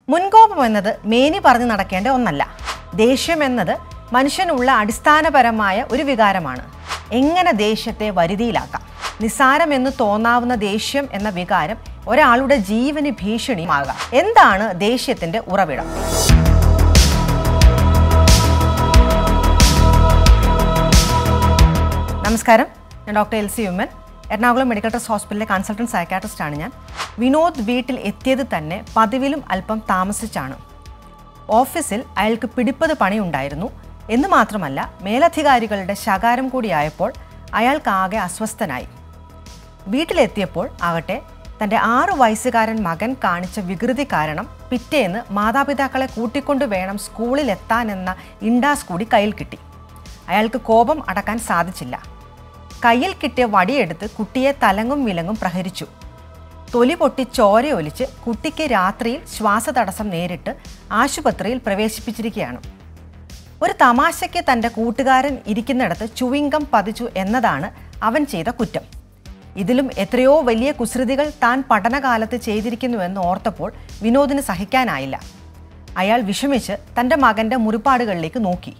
മുൻകോപം എന്നത് മേനി പറഞ്ഞു നടക്കേണ്ട ഒന്നല്ല ദേഷ്യം എന്നത് മനുഷ്യനുള്ള അടിസ്ഥാനപരമായ ഒരു വികാരമാണ് എങ്ങനെ ദേഷ്യത്തെ വരുതിയിലാക്കാം നിസ്സാരമെന്ന് തോന്നാവുന്ന ദേഷ്യം എന്ന വികാരം ഒരാളുടെ ജീവന് ഭീഷണിയുമാകാം എന്താണ് ദേഷ്യത്തിന്റെ ഉറവിടം നമസ്കാരം ഞാൻ doctor L C Oommen Ernakulam medical trust ഹോസ്പിറ്റലിലെ കൺസൾട്ടൻറ്റ് സൈക്കാട്രിസ്റ്റ് ആണ് ഞാൻ വിനോദ് വീട്ടിൽ എത്തിയത് തന്നെ പതിവിലും അല്പം താമസിച്ചാണ് ഓഫീസിൽ അയാൾക്ക് പിടിപ്പത് പണിയുണ്ടായിരുന്നു എന്ന് മാത്രമല്ല മേലധികാരികളുടെ ശകാരം കൂടിയായപ്പോൾ അയാൾക്കാകെ അസ്വസ്ഥനായി വീട്ടിലെത്തിയപ്പോൾ ആകട്ടെ തൻ്റെ ആറു വയസ്സുകാരൻ മകൻ കാണിച്ച വികൃതി കാരണം പിറ്റേന്ന് മാതാപിതാക്കളെ കൂട്ടിക്കൊണ്ടു വേണം സ്കൂളിലെത്താനെന്ന ഇൻഡാസ് കൂടി കയ്യിൽ കിട്ടി അയാൾക്ക് കോപം അടക്കാൻ സാധിച്ചില്ല കയ്യിൽ കിട്ടിയ വടിയെടുത്ത് കുട്ടിയെ തലങ്ങും വിലങ്ങും പ്രഹരിച്ചു തൊലി പൊട്ടി ചോരയൊലിച്ച് കുട്ടിക്ക് രാത്രിയിൽ ശ്വാസതടസ്സം നേരിട്ട് ആശുപത്രിയിൽ പ്രവേശിപ്പിച്ചിരിക്കുകയാണ് ഒരു തമാശയ്ക്ക് തൻ്റെ കൂട്ടുകാരൻ ഇരിക്കുന്നിടത്ത് ചുവിങ്കം പതിച്ചു എന്നതാണ് അവൻ ചെയ്ത കുറ്റം ഇതിലും എത്രയോ വലിയ കുസൃതികൾ താൻ പഠനകാലത്ത് ചെയ്തിരിക്കുന്നുവെന്ന് ഓർത്തപ്പോൾ വിനോദിന് സഹിക്കാനായില്ല അയാൾ വിഷമിച്ച് തൻ്റെ മകൻ്റെ മുറിപ്പാടുകളിലേക്ക് നോക്കി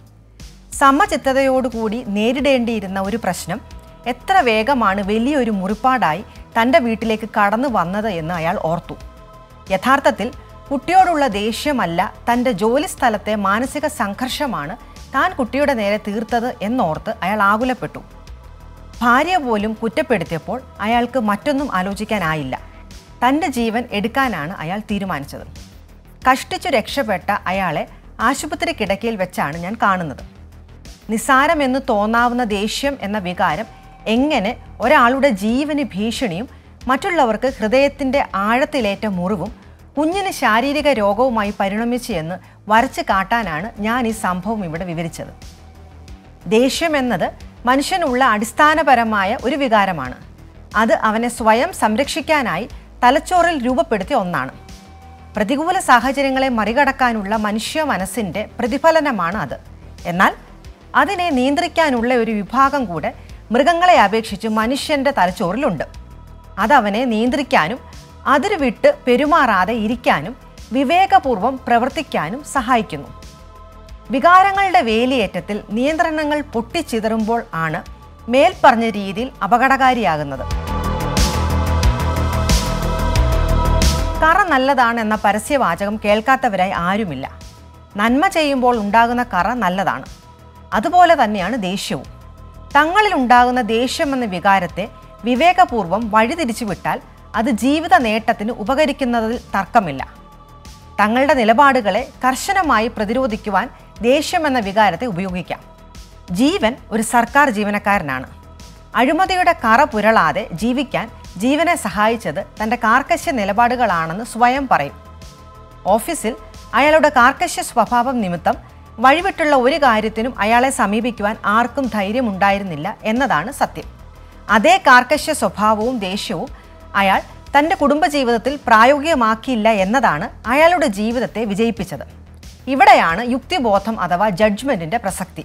സമചിത്തതയോടുകൂടി നേരിടേണ്ടിയിരുന്ന ഒരു പ്രശ്നം എത്ര വേഗമാണ് വലിയൊരു മുറിപ്പാടായി തൻ്റെ വീട്ടിലേക്ക് കടന്നു വന്നത് എന്ന് അയാൾ ഓർത്തു യഥാർത്ഥത്തിൽ കുട്ടിയോടുള്ള ദേഷ്യമല്ല തൻ്റെ ജോലി സ്ഥലത്തെ മാനസിക സംഘർഷമാണ് താൻ കുട്ടിയുടെ നേരെ തീർത്തത് എന്നോർത്ത് അയാൾ ആകുലപ്പെട്ടു ഭാര്യ പോലും കുറ്റപ്പെടുത്തിയപ്പോൾ അയാൾക്ക് മറ്റൊന്നും ആലോചിക്കാനായില്ല തൻ്റെ ജീവൻ എടുക്കാനാണ് അയാൾ തീരുമാനിച്ചത് കഷ്ടിച്ചു രക്ഷപ്പെട്ട അയാളെ ആശുപത്രി കിടക്കയിൽ വെച്ചാണ് ഞാൻ കാണുന്നത് നിസ്സാരമെന്ന് തോന്നാവുന്ന ദേഷ്യം എന്ന വികാരം എങ്ങനെ ഒരാളുടെ ജീവന് ഭീഷണിയും മറ്റുള്ളവർക്ക് ഹൃദയത്തിൻ്റെ ആഴത്തിലേറ്റ മുറിവും കുഞ്ഞിന് ശാരീരിക രോഗവുമായി പരിണമിച്ചു എന്ന് വരച്ച് കാട്ടാനാണ് ഞാൻ ഈ സംഭവം ഇവിടെ വിവരിച്ചത് ദേഷ്യം എന്നത് മനുഷ്യനുള്ള അടിസ്ഥാനപരമായ ഒരു വികാരമാണ് അത് അവനെ സ്വയം സംരക്ഷിക്കാനായി തലച്ചോറിൽ രൂപപ്പെടുത്തിയ ഒന്നാണ് പ്രതികൂല സാഹചര്യങ്ങളെ മറികടക്കാനുള്ള മനുഷ്യ മനസ്സിൻ്റെ പ്രതിഫലനമാണ് അത് എന്നാൽ അതിനെ നിയന്ത്രിക്കാനുള്ള ഒരു വിഭാഗം കൂടെ മൃഗങ്ങളെ അപേക്ഷിച്ച് മനുഷ്യൻ്റെ തലച്ചോറിലുണ്ട് അതവനെ നിയന്ത്രിക്കാനും അതിരു വിട്ട് പെരുമാറാതെ ഇരിക്കാനും വിവേകപൂർവം പ്രവർത്തിക്കാനും സഹായിക്കുന്നു വികാരങ്ങളുടെ വേലിയേറ്റത്തിൽ നിയന്ത്രണങ്ങൾ പൊട്ടിച്ചിതറുമ്പോൾ ആണ് മേൽപ്പറഞ്ഞ രീതിയിൽ അപകടകാരിയാകുന്നത് കറ നല്ലതാണെന്ന പരസ്യവാചകം കേൾക്കാത്തവരായി ആരുമില്ല നന്മ ചെയ്യുമ്പോൾ ഉണ്ടാകുന്ന കറ നല്ലതാണ് അതുപോലെ തന്നെയാണ് ദേഷ്യവും തങ്ങളിൽ ഉണ്ടാകുന്ന ദേഷ്യം എന്ന വികാരത്തെ വിവേകപൂർവം വഴിതിരിച്ചു വിട്ടാൽ അത് ജീവിത നേട്ടത്തിന് ഉപകരിക്കുന്നതിൽ തർക്കമില്ല തങ്ങളുടെ നിലപാടുകളെ കർശനമായി പ്രതിരോധിക്കുവാൻ ദേഷ്യം എന്ന വികാരത്തെ ഉപയോഗിക്കാം ജീവൻ ഒരു സർക്കാർ ജീവനക്കാരനാണ് അഴിമതിയുടെ കറ പുരളാതെ ജീവിക്കാൻ ജീവനെ സഹായിച്ചത് തൻ്റെ കാർക്കശ്യ നിലപാടുകളാണെന്ന് സ്വയം പറയും ഓഫീസിൽ അയാളുടെ കാർക്കശ്യ സ്വഭാവം നിമിത്തം വഴിവിട്ടുള്ള ഒരു കാര്യത്തിനും അയാളെ സമീപിക്കുവാൻ ആർക്കും ധൈര്യമുണ്ടായിരുന്നില്ല എന്നതാണ് സത്യം അതേ കാർക്കശ്യ സ്വഭാവവും ദേഷ്യവും അയാൾ തൻ്റെ കുടുംബജീവിതത്തിൽ പ്രായോഗികമാക്കിയില്ല എന്നതാണ് അയാളുടെ ജീവിതത്തെ വിജയിപ്പിച്ചത് ഇവിടെയാണ് യുക്തിബോധം അഥവാ ജഡ്ജ്മെൻറ്റിൻ്റെ പ്രസക്തി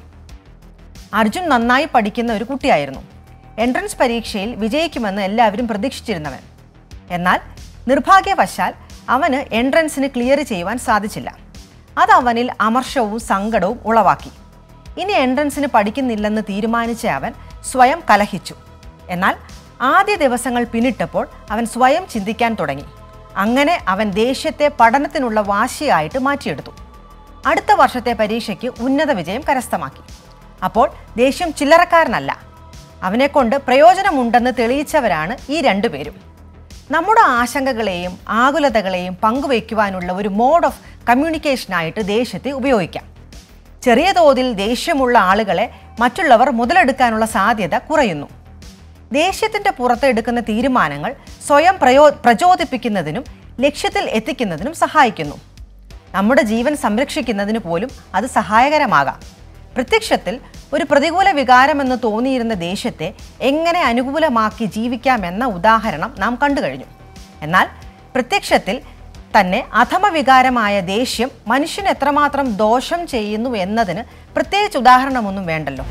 അർജുൻ നന്നായി പഠിക്കുന്ന ഒരു കുട്ടിയായിരുന്നു എൻട്രൻസ് പരീക്ഷയിൽ വിജയിക്കുമെന്ന് എല്ലാവരും പ്രതീക്ഷിച്ചിരുന്നവൻ എന്നാൽ നിർഭാഗ്യവശാൽ അവന് എൻട്രൻസിന് ക്ലിയർ ചെയ്യുവാൻ സാധിച്ചില്ല അത് അവനിൽ അമർഷവും സങ്കടവും ഉളവാക്കി ഇനി എൻട്രൻസിന് പഠിക്കുന്നില്ലെന്ന് തീരുമാനിച്ച അവൻ സ്വയം കലഹിച്ചു എന്നാൽ ആദ്യ ദിവസങ്ങൾ പിന്നിട്ടപ്പോൾ അവൻ സ്വയം ചിന്തിക്കാൻ തുടങ്ങി അങ്ങനെ അവൻ ദേഷ്യത്തെ പഠനത്തിനുള്ള വാശിയായിട്ട് മാറ്റിയെടുത്തു അടുത്ത വർഷത്തെ പരീക്ഷയ്ക്ക് ഉന്നത വിജയം കരസ്ഥമാക്കി അപ്പോൾ ദേഷ്യം ചില്ലറക്കാരനല്ല അവനെക്കൊണ്ട് പ്രയോജനമുണ്ടെന്ന് തെളിയിച്ചവരാണ് ഈ രണ്ടുപേരും നമ്മുടെ ആശങ്കകളെയും ആകുലതകളെയും പങ്കുവയ്ക്കുവാനുള്ള ഒരു മോഡ് ഓഫ് കമ്മ്യൂണിക്കേഷനായിട്ട് ദേഷ്യത്തെ ഉപയോഗിക്കാം ചെറിയ തോതിൽ ദേഷ്യമുള്ള ആളുകളെ മറ്റുള്ളവർ മുതലെടുക്കാനുള്ള സാധ്യത കുറയുന്നു ദേഷ്യത്തിൻ്റെ പുറത്ത് എടുക്കുന്ന തീരുമാനങ്ങൾ സ്വയം പ്രയോ പ്രചോദിപ്പിക്കുന്നതിനും ലക്ഷ്യത്തിൽ എത്തിക്കുന്നതിനും സഹായിക്കുന്നു നമ്മുടെ ജീവൻ സംരക്ഷിക്കുന്നതിന് പോലും അത് സഹായകരമാകാം പ്രത്യക്ഷത്തിൽ ഒരു പ്രതികൂല വികാരമെന്ന് തോന്നിയിരുന്ന ദേഷ്യത്തെ എങ്ങനെ അനുകൂലമാക്കി ജീവിക്കാമെന്ന ഉദാഹരണം നാം കണ്ടു കഴിഞ്ഞു എന്നാൽ പ്രത്യക്ഷത്തിൽ തന്നെ അധമ വികാരമായ ദേഷ്യം മനുഷ്യന് എത്രമാത്രം ദോഷം ചെയ്യുന്നു എന്നതിന് പ്രത്യേകിച്ച് ഉദാഹരണമൊന്നും വേണ്ടല്ലോ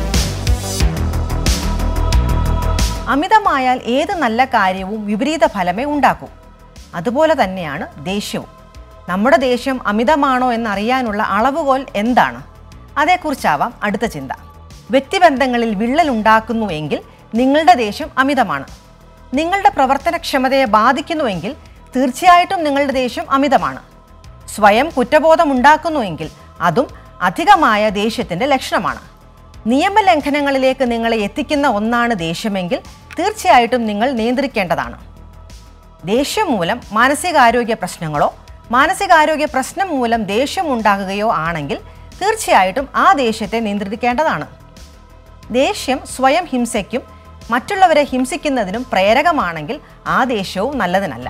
അമിതമായാൽ ഏത് നല്ല കാര്യവും വിപരീത ഫലമേ ഉണ്ടാക്കൂ അതുപോലെ തന്നെയാണ് ദേഷ്യവും നമ്മുടെ ദേഷ്യം അമിതമാണോ എന്നറിയാനുള്ള അളവുകോൽ എന്താണ് അതേക്കുറിച്ചാവാം അടുത്ത ചിന്ത വ്യക്തിബന്ധങ്ങളിൽ വിള്ളലുണ്ടാക്കുന്നുവെങ്കിൽ നിങ്ങളുടെ ദേഷ്യം അമിതമാണ് നിങ്ങളുടെ പ്രവർത്തനക്ഷമതയെ ബാധിക്കുന്നുവെങ്കിൽ തീർച്ചയായിട്ടും നിങ്ങളുടെ ദേഷ്യം അമിതമാണ് സ്വയം കുറ്റബോധം ഉണ്ടാക്കുന്നുവെങ്കിൽ അതും അധികമായ ദേഷ്യത്തിൻ്റെ ലക്ഷണമാണ് നിയമലംഘനങ്ങളിലേക്ക് നിങ്ങളെ എത്തിക്കുന്ന ഒന്നാണ് ദേഷ്യമെങ്കിൽ തീർച്ചയായിട്ടും നിങ്ങൾ നിയന്ത്രിക്കേണ്ടതാണ് ദേഷ്യം മൂലം മാനസികാരോഗ്യ പ്രശ്നങ്ങളോ മാനസികാരോഗ്യ പ്രശ്നം മൂലം ദേഷ്യം ഉണ്ടാകുകയോ ആണെങ്കിൽ തീർച്ചയായിട്ടും ആ ദേഷ്യത്തെ നിയന്ത്രിക്കേണ്ടതാണ് ദേഷ്യം സ്വയം ഹിംസയ്ക്കും മറ്റുള്ളവരെ ഹിംസിക്കുന്നതിനും പ്രേരകമാണെങ്കിൽ ആ ദേഷ്യവും നല്ലതിനല്ല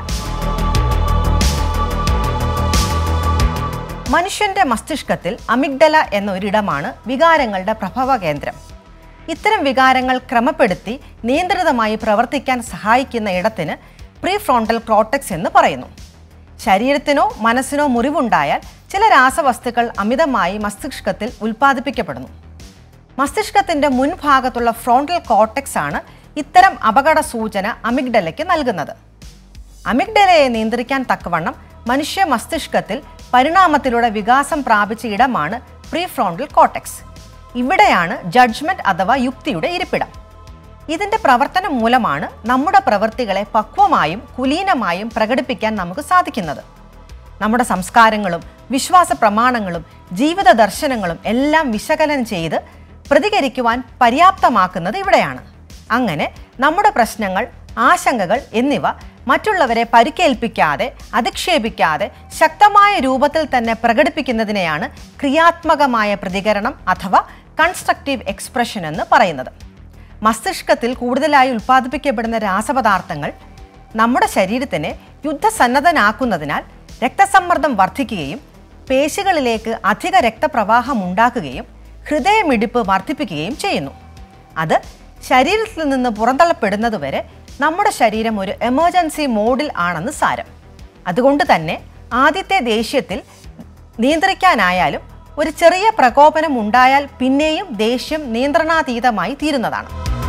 മനുഷ്യന്റെ മസ്തിഷ്കത്തിൽ അമിഗ്ഡല എന്ന ഒരിടമാണ് വികാരങ്ങളുടെ പ്രഭവ കേന്ദ്രം ഇത്തരം വികാരങ്ങൾ ക്രമപ്പെടുത്തി നിയന്ത്രിതമായി പ്രവർത്തിക്കാൻ സഹായിക്കുന്ന ഇടത്തിന് പ്രീ ഫ്രോണ്ടൽ ക്രോട്ടക്സ് എന്ന് പറയുന്നു ശരീരത്തിനോ മനസ്സിനോ മുറിവുണ്ടായാൽ ചില രാസവസ്തുക്കൾ അമിതമായി മസ്തിഷ്കത്തിൽ ഉൽപ്പാദിപ്പിക്കപ്പെടുന്നു മസ്തിഷ്കത്തിന്റെ മുൻഭാഗത്തുള്ള ഫ്രോണ്ടൽ കോർട്ടെക്സ് ആണ് ഇത്തരം അപകട സൂചന അമിഗ്ഡലയ്ക്ക് നൽകുന്നത് അമിഗ്ഡലയെ നിയന്ത്രിക്കാൻ തക്കവണ്ണം മനുഷ്യ മസ്തിഷ്കത്തിൽ പരിണാമത്തിലൂടെ വികാസം പ്രാപിച്ച ഇടമാണ് പ്രീ ഫ്രോണ്ടൽ കോർട്ടെക്സ് ഇവിടെയാണ് ജഡ്ജ്മെന്റ് അഥവാ യുക്തിയുടെ ഇരിപ്പിടം ഇതിന്റെ പ്രവർത്തനം മൂലമാണ് നമ്മുടെ പ്രവൃത്തികളെ പക്വമായും കുലീനമായും പ്രകടിപ്പിക്കാൻ നമുക്ക് സാധിക്കുന്നത് നമ്മുടെ സംസ്കാരങ്ങളും വിശ്വാസ പ്രമാണങ്ങളും ജീവിത ദർശനങ്ങളും എല്ലാം വിശകലനം ചെയ്ത് പ്രതികരിക്കുവാൻ പര്യാപ്തമാക്കുന്നത് ഇവിടെയാണ് അങ്ങനെ നമ്മുടെ പ്രശ്നങ്ങൾ ആശങ്കകൾ എന്നിവ മറ്റുള്ളവരെ പരിക്കേൽപ്പിക്കാതെ അധിക്ഷേപിക്കാതെ ശക്തമായ രൂപത്തിൽ തന്നെ പ്രകടിപ്പിക്കുന്നതിനെയാണ് ക്രിയാത്മകമായ പ്രതികരണം അഥവാ കൺസ്ട്രക്റ്റീവ് എക്സ്പ്രഷൻ എന്ന് പറയുന്നത് മസ്തിഷ്കത്തിൽ കൂടുതലായി ഉൽപ്പാദിപ്പിക്കപ്പെടുന്ന രാസപദാർത്ഥങ്ങൾ നമ്മുടെ ശരീരത്തിനെ യുദ്ധസന്നദ്ധനാക്കുന്നതിനാൽ രക്തസമ്മർദ്ദം വർദ്ധിക്കുകയും പേശികളിലേക്ക് അധിക രക്തപ്രവാഹം ഉണ്ടാക്കുകയും ഹൃദയമിടിപ്പ് വർദ്ധിപ്പിക്കുകയും ചെയ്യുന്നു അത് ശരീരത്തിൽ നിന്ന് പുറന്തള്ളപ്പെടുന്നതുവരെ നമ്മുടെ ശരീരം ഒരു എമർജൻസി മോഡിൽ ആണെന്ന് സാരം അതുകൊണ്ട് തന്നെ ആദ്യത്തെ ദേഷ്യത്തിൽ നിയന്ത്രിക്കാനായാലും ഒരു ചെറിയ പ്രകോപനം ഉണ്ടായാൽ പിന്നെയും ദേഷ്യം നിയന്ത്രണാതീതമായി തീരുന്നതാണ്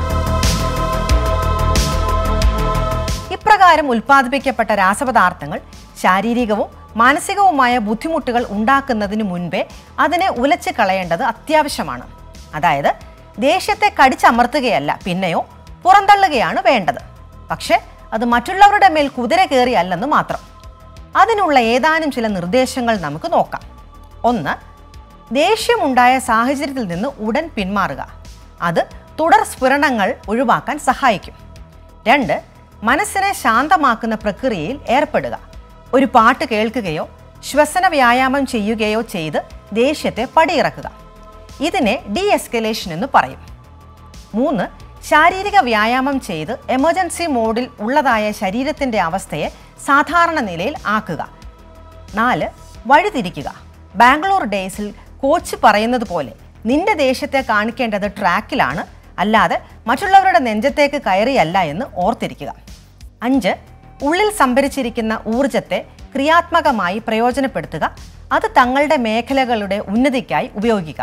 ഇപ്രകാരം ഉൽപ്പാദിപ്പിക്കപ്പെട്ട രാസപദാർത്ഥങ്ങൾ ശാരീരികവും മാനസികവുമായ ബുദ്ധിമുട്ടുകൾ ഉണ്ടാക്കുന്നതിന് മുൻപേ അതിനെ ഉലച്ച് കളയേണ്ടത് അത്യാവശ്യമാണ് അതായത് ദേഷ്യത്തെ കടിച്ചമർത്തുകയല്ല പിന്നെയോ പുറന്തള്ളുകയാണ് വേണ്ടത് പക്ഷേ അത് മറ്റുള്ളവരുടെ മേൽ കുതിര കയറിയല്ലെന്ന് മാത്രം അതിനുള്ള ഏതാനും ചില നിർദ്ദേശങ്ങൾ നമുക്ക് നോക്കാം ഒന്ന് ദേഷ്യമുണ്ടായ സാഹചര്യത്തിൽ നിന്ന് ഉടൻ പിന്മാറുക അത് തുടർ സ്ഫുരണങ്ങൾ ഒഴിവാക്കാൻ സഹായിക്കും രണ്ട് മനസ്സിനെ ശാന്തമാക്കുന്ന പ്രക്രിയയിൽ ഏർപ്പെടുക ഒരു പാട്ട് കേൾക്കുകയോ ശ്വസന വ്യായാമം ചെയ്യുകയോ ചെയ്ത് ദേഷ്യത്തെ പടിയിറക്കുക ഇതിനെ ഡി എസ്കലേഷൻ എന്ന് പറയും മൂന്ന് ശാരീരിക വ്യായാമം ചെയ്ത് എമർജൻസി മോഡിൽ ഉള്ളതായ ശരീരത്തിൻ്റെ അവസ്ഥയെ സാധാരണ നിലയിൽ ആക്കുക നാല് വഴിതിരിക്കുക ബാംഗ്ലൂർ ഡേയ്സിൽ കോച്ച് പറയുന്നത് പോലെ നിന്റെ ദേഷ്യത്തെ കാണിക്കേണ്ടത് ട്രാക്കിലാണ് അല്ലാതെ മറ്റുള്ളവരുടെ നെഞ്ചത്തേക്ക് കയറിയല്ല എന്ന് ഓർത്തിരിക്കുക അഞ്ച് ഉള്ളിൽ സംഭരിച്ചിരിക്കുന്ന ഊർജത്തെ ക്രിയാത്മകമായി പ്രയോജനപ്പെടുത്തുക അത് തങ്ങളുടെ മേഖലകളുടെ ഉന്നതിക്കായി ഉപയോഗിക്കുക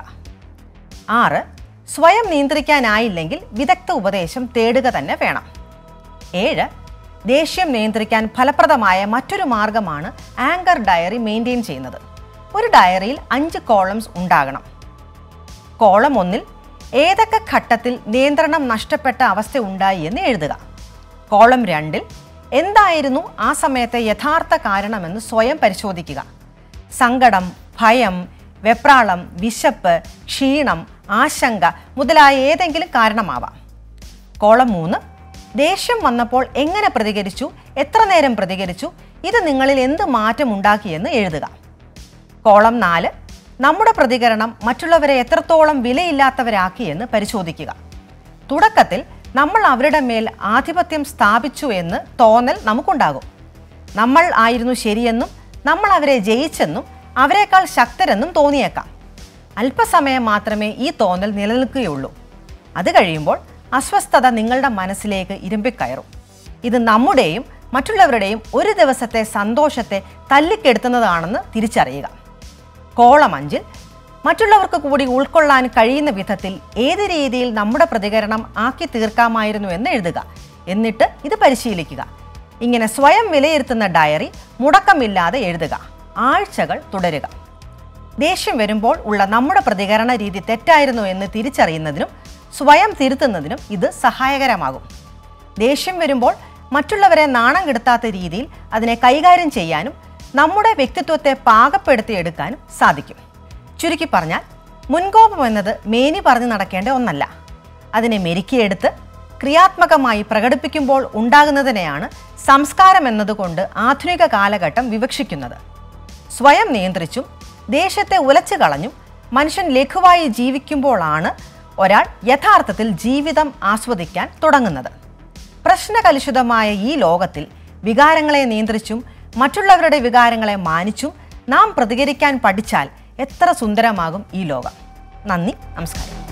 ആറ് സ്വയം നിയന്ത്രിക്കാനായില്ലെങ്കിൽ വിദഗ്ധ ഉപദേശം തേടുക തന്നെ വേണം ഏഴ് ദേഷ്യം നിയന്ത്രിക്കാൻ ഫലപ്രദമായ മറ്റൊരു മാർഗമാണ് ആങ്കർ ഡയറി മെയിൻറ്റെയിൻ ചെയ്യുന്നത് ഒരു ഡയറിയിൽ അഞ്ച് കോളംസ് ഉണ്ടാകണം കോളം ഒന്നിൽ ഏതൊക്കെ ഘട്ടത്തിൽ നിയന്ത്രണം നഷ്ടപ്പെട്ട അവസ്ഥ ഉണ്ടായി എന്ന് എഴുതുക കോളം രണ്ടിൽ എന്തായിരുന്നു ആ സമയത്തെ യഥാർത്ഥ കാരണമെന്ന് സ്വയം പരിശോധിക്കുക സങ്കടം ഭയം വെപ്രാളം വിശപ്പ് ക്ഷീണം ആശങ്ക മുതലായ ഏതെങ്കിലും കാരണമാവാം കോളം മൂന്ന് ദേഷ്യം വന്നപ്പോൾ എങ്ങനെ പ്രതികരിച്ചു എത്ര നേരം പ്രതികരിച്ചു ഇത് നിങ്ങളിൽ എന്ത് മാറ്റം ഉണ്ടാക്കിയെന്ന് എഴുതുക കോളം നാല് നമ്മുടെ പ്രതികരണം മറ്റുള്ളവരെ എത്രത്തോളം വിലയില്ലാത്തവരാക്കിയെന്ന് പരിശോധിക്കുക തുടക്കത്തിൽ നമ്മൾ അവരുടെ മേൽ ആധിപത്യം സ്ഥാപിച്ചു എന്ന് തോന്നൽ നമുക്കുണ്ടാകും നമ്മൾ ആയിരുന്നു ശരിയെന്നും നമ്മൾ അവരെ ജയിച്ചെന്നും അവരെക്കാൾ ശക്തരെന്നും തോന്നിയേക്കാം അല്പസമയം മാത്രമേ ഈ തോന്നൽ നിലനിൽക്കുകയുള്ളൂ അത് കഴിയുമ്പോൾ അസ്വസ്ഥത നിങ്ങളുടെ മനസ്സിലേക്ക് ഇരമ്പിക്കയറും ഇത് നമ്മുടെയും മറ്റുള്ളവരുടെയും ഒരു ദിവസത്തെ സന്തോഷത്തെ തല്ലിക്കെടുത്തുന്നതാണെന്ന് തിരിച്ചറിയുക കോളം അഞ്ചിൽ മറ്റുള്ളവർക്ക് കൂടി ഉൾക്കൊള്ളാൻ കഴിയുന്ന വിധത്തിൽ ഏത് രീതിയിൽ നമ്മുടെ പ്രതികരണം ആക്കി തീർക്കാമായിരുന്നു എന്ന് എഴുതുക എന്നിട്ട് ഇത് പരിശീലിക്കുക ഇങ്ങനെ സ്വയം വിലയിരുത്തുന്ന ഡയറി മുടക്കമില്ലാതെ എഴുതുക ആഴ്ചകൾ തുടരുക ദേഷ്യം വരുമ്പോൾ ഉള്ള നമ്മുടെ പ്രതികരണ രീതി തെറ്റായിരുന്നു എന്ന് തിരിച്ചറിയുന്നതിനും സ്വയം തിരുത്തുന്നതിനും ഇത് സഹായകരമാകും ദേഷ്യം വരുമ്പോൾ മറ്റുള്ളവരെ നാണം കെടുത്താത്ത രീതിയിൽ അതിനെ കൈകാര്യം ചെയ്യാനും നമ്മുടെ വ്യക്തിത്വത്തെ പാകപ്പെടുത്തിയെടുക്കാനും സാധിക്കും ചുരുക്കി പറഞ്ഞാൽ മുൻകോപം എന്നത് മേനി പറഞ്ഞു നടക്കേണ്ട ഒന്നല്ല അതിനെ മെരുക്കിയെടുത്ത് ക്രിയാത്മകമായി പ്രകടിപ്പിക്കുമ്പോൾ ഉണ്ടാകുന്നതിനെയാണ് സംസ്കാരം എന്നതുകൊണ്ട് ആധുനിക കാലഘട്ടം വിവക്ഷിക്കുന്നത് സ്വയം നിയന്ത്രിച്ചും ദേശത്തെ ഉലച്ചു കളഞ്ഞും മനുഷ്യൻ ലഘുവായി ജീവിക്കുമ്പോഴാണ് ഒരാൾ യഥാർത്ഥത്തിൽ ജീവിതം ആസ്വദിക്കാൻ തുടങ്ങുന്നത് പ്രശ്നകലുഷിതമായ ഈ ലോകത്തിൽ വികാരങ്ങളെ നിയന്ത്രിച്ചും മറ്റുള്ളവരുടെ വികാരങ്ങളെ മാനിച്ചും നാം പ്രതികരിക്കാൻ പഠിച്ചാൽ എത്ര സുന്ദരമാകും ഈ ലോകം നന്ദി നമസ്കാരം